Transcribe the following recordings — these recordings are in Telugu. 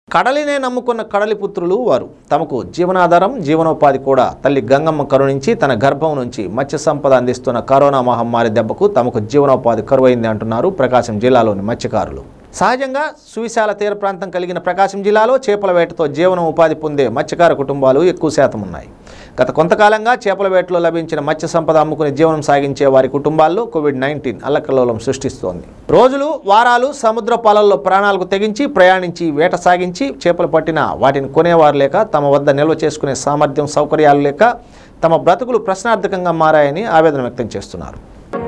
కడలినే నమ్ముకున్న కడలి పుత్రులు వారు తమకు జీవనాధారం జీవనోపాధి కూడా తల్లి గంగమ్మ కరుణించి తన గర్భం నుంచి మత్స్య సంపద అందిస్తున్న కరోనా మహమ్మారి దెబ్బకు తమకు జీవనోపాధి కరువైంది అంటున్నారు ప్రకాశం జిల్లాలోని మత్స్యకారులు సహజంగా సువిశాల తీర ప్రాంతం కలిగిన ప్రకాశం జిల్లాలో చేపల వేటతో జీవనం ఉపాధి పొందే మత్స్యకార కుటుంబాలు ఎక్కువ శాతం ఉన్నాయి గత కొంతకాలంగా చేపల వేటలో లభించిన మత్స్య సంపద అమ్ముకుని జీవనం సాగించే వారి కుటుంబాల్లో కోవిడ్ నైన్టీన్ అల్లకల్లోలం సృష్టిస్తోంది రోజులు వారాలు సముద్ర పాలల్లో ప్రాణాలకు తెగించి ప్రయాణించి వేట సాగించి చేపలు పట్టిన వాటిని కొనేవారు లేక తమ వద్ద నిల్వ చేసుకునే సామర్థ్యం సౌకర్యాలు లేక తమ బ్రతుకులు ప్రశ్నార్థకంగా మారాయని ఆవేదన వ్యక్తం చేస్తున్నారు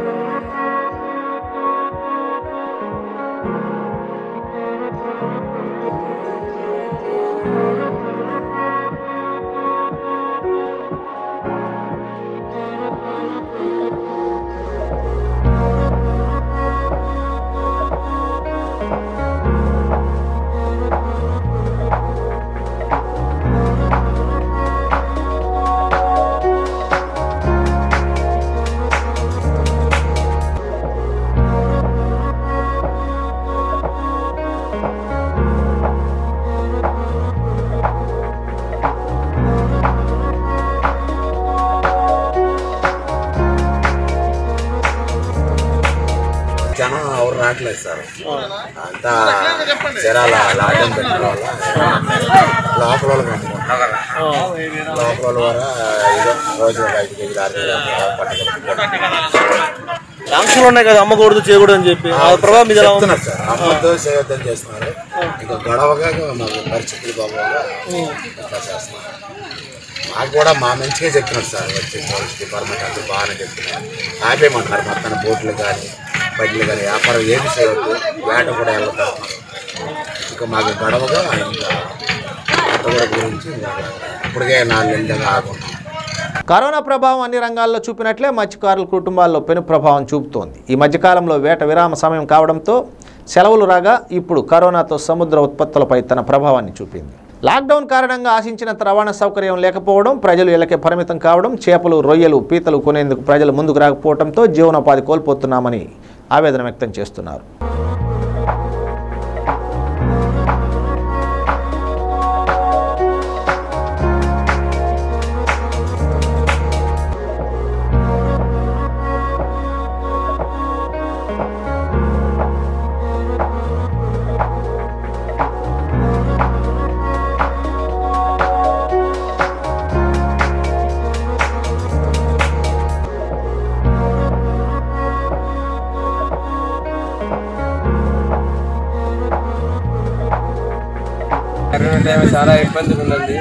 జనం ఎవరు రావట్లేదు సార్ అంతా జనాల లాడ్డం పెట్టడం వల్ల లోపల వాళ్ళకి అమ్ముకుంటున్నారు. లోపల వాళ్ళ ద్వారా ఏదో రోజు ఒక ఐదు కేజీలు ఆరు కేజీలు పట్టుకుంటున్నారు ఆంక్షలు ఉన్నాయి కదా అమ్మకూడదు చేయకూడదు అని చెప్పి ఆ ప్రభావం మీద ఎలా ఉంది చెప్తున్నారు సార్ అమ్మతో చేయొద్దని చేస్తున్నారు ఇంకా గొడవగా మాకు పరిస్థితులు బాగోగా ఇట్లా చేస్తున్నారు మాకు కూడా మా మంచిగా చెప్తున్నారు సార్ వచ్చి పోలీస్ డిపార్ట్మెంట్ అంతా బాగానే చెప్తున్నారు ఆపేయమంటున్నారు మొత్తం బోట్లు కానీ బండ్లు కానీ వ్యాపారం ఏమి చేయవద్దు వేట కూడా వెళ్ళతారు ఇంకా మాకు గొడవగా ఇంకా అంత కూడా గురించి ఇంకా ఇప్పటికే నాలుగు నెలలుగా ఆగున్నాం కరోనా ప్రభావం అన్ని రంగాల్లో చూపినట్లే మత్స్యకారుల కుటుంబాల్లో పెను ప్రభావం చూపుతోంది ఈ మధ్యకాలంలో వేట విరామ సమయం కావడంతో సెలవులు రాగా ఇప్పుడు కరోనాతో సముద్ర ఉత్పత్తులపై తన ప్రభావాన్ని చూపింది లాక్డౌన్ కారణంగా ఆశించినంత రవాణా సౌకర్యం లేకపోవడం ప్రజలు ఇళ్లకే పరిమితం కావడం చేపలు రొయ్యలు పీతలు కొనేందుకు ప్రజలు ముందుకు రాకపోవడంతో జీవనోపాధి కోల్పోతున్నామని ఆవేదన వ్యక్తం చేస్తున్నారు కరోనా టైం చాలా ఇబ్బందిగా ఉందండి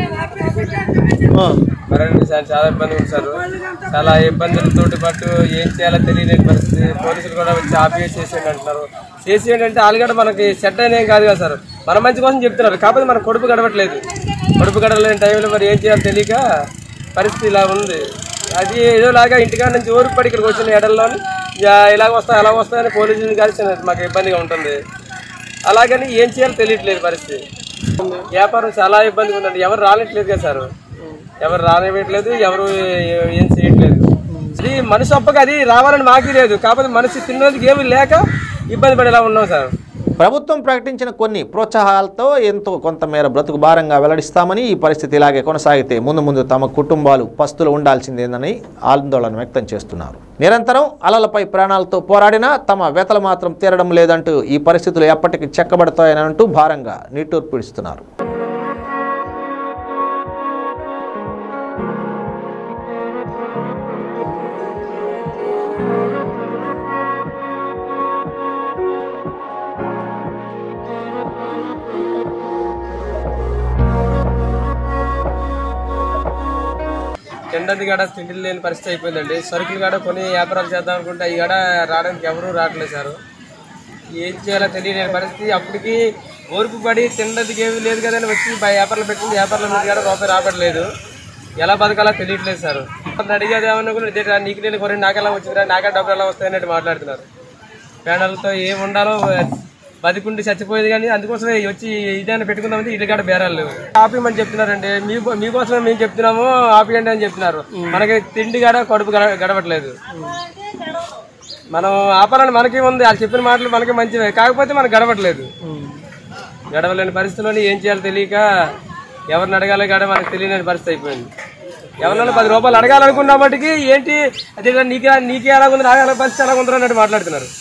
కరోనా టైం చాలా ఇబ్బందిగా ఉంది సార్ చాలా ఇబ్బందులతో పాటు ఏం చేయాలో తెలియలేని పరిస్థితి పోలీసులు కూడా వచ్చి ఆపేసి చేసేయండి అంటున్నారు చేసి ఏంటంటే ఆలుగడ్డ మనకి సెట్ అయిన ఏం కాదు కదా సార్ మన మంచి కోసం చెప్తున్నారు కాకపోతే మన కొడుపు గడవట్లేదు కొడుపు గడవలేని టైంలో మరి ఏం చేయాలో తెలియక పరిస్థితి ఇలా ఉంది అది ఏదోలాగా ఇంటికాడ నుంచి ఊరికి పడి ఇక్కడికి వచ్చిన ఎడల్లో ఇలాగ వస్తా అలా వస్తాయని పోలీసులు కలిసి మాకు ఇబ్బందిగా ఉంటుంది అలాగని ఏం చేయాలో తెలియట్లేదు పరిస్థితి వ్యాపారం చాలా ఇబ్బందిగా ఉందండి ఎవరు రానిట్లేదు కదా సార్ ఎవరు రానివ్వట్లేదు ఎవరు ఏ- ఏం చేయట్లేదు అది మనిషి ఒప్పక అది రావాలని మాకు లేదు కాకపోతే మనిషి తిన్నది ఏమి లేక ఇబ్బంది పడేలా ఉన్నాం సార్ ప్రభుత్వం ప్రకటించిన కొన్ని ప్రోత్సాహాలతో ఎంతో కొంతమేర బ్రతుకు భారంగా వెల్లడిస్తామని ఈ పరిస్థితి ఇలాగే కొనసాగితే ముందు ముందు తమ కుటుంబాలు పస్తులు ఉండాల్సిందేనని ఆందోళన వ్యక్తం చేస్తున్నారు నిరంతరం అలలపై ప్రాణాలతో పోరాడినా తమ వ్యతలు మాత్రం తీరడం లేదంటూ ఈ పరిస్థితులు ఎప్పటికీ చెక్కబడతాయని అంటూ భారంగా నిట్టూర్పు పిడుస్తున్నారు తిండది కాడ తిండి లేని పరిస్థితి అయిపోయిందండి సరుకులు కాడ కొన్ని వ్యాపారాలు చేద్దాం అనుకుంటే అవి కాడ రావడానికి ఎవరూ రావట్లేదు సార్ ఏం చేయాలో తెలియలేని పరిస్థితి అప్పటికి ఓర్పు పడి తిన్నది ఏమీ లేదు కదని వచ్చి బా- వ్యాపారాలు పెట్టింది వ్యాపారాల మీద కూడా రూపాయి రావట్లేదు ఎలా బతకాలో తెలియట్లేదు సార్ అతను అడిగేది ఏమన్నా కూడా ఇదేంటి నీకు నేను కొరి నాకెలా వచ్చిందిరా నాకే డబ్బులు ఎలా వస్తాయన్నట్టు మాట్లాడుతున్నారు పేడలతో ఏం ఉండాలో బతికుండి చచ్చిపోయేది కానీ అందుకోసమే వచ్చి ఇదైనా పెట్టుకుందామంటే ఇల్లు కాడ బేరాలు లేవు ఆపేయమని చెప్తున్నారండి మీ మీకోసమే మేము చెప్తున్నాము ఆపియండి అని చెప్తున్నారు మనకి తిండి కాడ కడుపు గడ- గడవట్లేదు మనం ఆపాలని మనకి ఉంది వాళ్ళు చెప్పిన మాటలు మనకి మంచివే కాకపోతే మనకు గడవట్లేదు గడవలేని పరిస్థితిలోని ఏం చేయాలో తెలియక ఎవరిని అడగాలో కూడా మనకు తెలియని పరిస్థితి అయిపోయింది ఎవరినైనా పది రూపాయలు అడగాలనుకున్న మటుకి ఏంటి అదే నీకే నీకే ఎలాగుంది నాకు ఎలా పరిస్థితి ఎలాగుందో అన్నట్టు మాట్లాడుతున్నారు